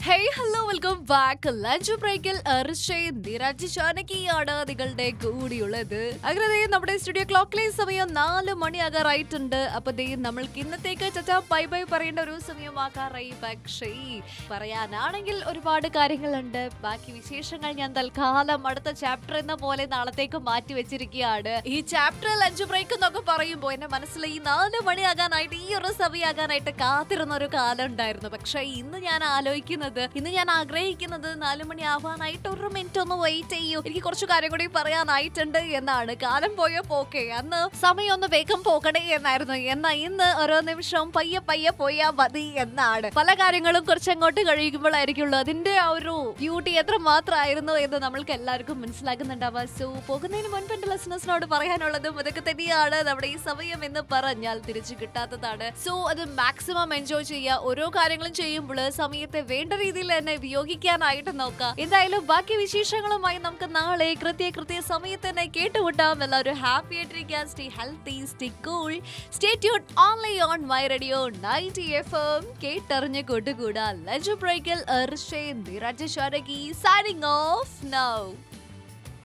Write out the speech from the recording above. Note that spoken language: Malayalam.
hey hello welcome back lunch ബ്രേക്കിൽ അർഷയും നിരാജ് ചാനകിയാണ് നിങ്ങളുടെ കൂടിയുള്ളത് അങ്ങനെ ദേ നമ്മുടെ സ്റ്റുഡിയോ ക്ലോക്കിലെ സമയം നാല് മണിയാകാറായിട്ടുണ്ട് അപ്പൊ ദേ നമ്മൾക്ക് ഇന്നത്തേക്ക് ചച്ചാ ബൈ ബൈ പറയേണ്ട ഒരു സമയമാകാറായി പക്ഷേ പറയാനാണെങ്കിൽ ഒരുപാട് കാര്യങ്ങളുണ്ട് ബാക്കി വിശേഷങ്ങൾ ഞാൻ തൽക്കാലം അടുത്ത ചാപ്റ്റർ എന്ന പോലെ നാളത്തേക്ക് മാറ്റി വെച്ചിരിക്കുകയാണ് ഈ ചാപ്റ്റർ ലഞ്ച് ബ്രേക്ക് എന്നൊക്കെ പറയുമ്പോൾ എന്റെ മനസ്സിൽ ഈ നാല് മണിയാകാനായിട്ട് ഈ ഒരു സമയമാകാനായിട്ട് കാത്തിരുന്ന ഒരു കാലം ഉണ്ടായിരുന്നു പക്ഷെ ഇന്ന് ഞാൻ ആലോചിക്കുന്നത് ഇന്ന് ഞാൻ ആഗ്രഹിക്കുന്നത് നാലു മണി ആവാനായിട്ട് ഒരു മിനിറ്റ് ഒന്ന് വെയിറ്റ് ചെയ്യൂ എനിക്ക് കുറച്ച് കാര്യം കൂടി പറയാനായിട്ടുണ്ട് എന്നാണ് കാലം പോയ പോക്കെ അന്ന് സമയം ഒന്ന് വേഗം പോകണേ എന്നായിരുന്നു എന്നാ ഇന്ന് ഓരോ നിമിഷവും പയ്യെ പയ്യെ പോയാ മതി എന്നാണ് പല കാര്യങ്ങളും കുറച്ചങ്ങോട്ട് കഴിയുമ്പോഴായിരിക്കുള്ളൂ അതിന്റെ ആ ഒരു ബ്യൂട്ടി എത്ര മാത്രമായിരുന്നു എന്ന് നമ്മൾക്ക് എല്ലാവർക്കും മനസ്സിലാക്കുന്നുണ്ടാവുക സോ പോകുന്നതിന് മുൻപ് എന്റെ ലിസണേഴ്സിനോട് പറയാനുള്ളതും ഇതൊക്കെ തന്നെയാണ് നമ്മുടെ ഈ സമയം എന്ന് പറഞ്ഞാൽ തിരിച്ചു കിട്ടാത്തതാണ് സോ അത് മാക്സിമം എൻജോയ് ചെയ്യുക ഓരോ കാര്യങ്ങളും ചെയ്യുമ്പോൾ സമയത്തെ വേണ്ട രീതിയിൽ തന്നെ ഉപയോഗിക്കാനായിട്ട് നോക്കാം എന്തായാലും ബാക്കി വിശേഷങ്ങളുമായി നമുക്ക് നാളെ കൃത്യ കൃത്യ സമയത്ത് തന്നെ കേട്ടുമുട്ടാം എല്ലാവരും ഹാപ്പി ആയിട്ടിരിക്കാൻ stay healthy stay cool stay tune only on my radio ninety F M കേട്ടറിഞ്ഞ് കൊണ്ടുകൂടാ ലഞ്ച് ബ്രേക്കിൽ അർഷേ നിരജ് ഷാരകി സൈനിങ് ഓഫ് നൗ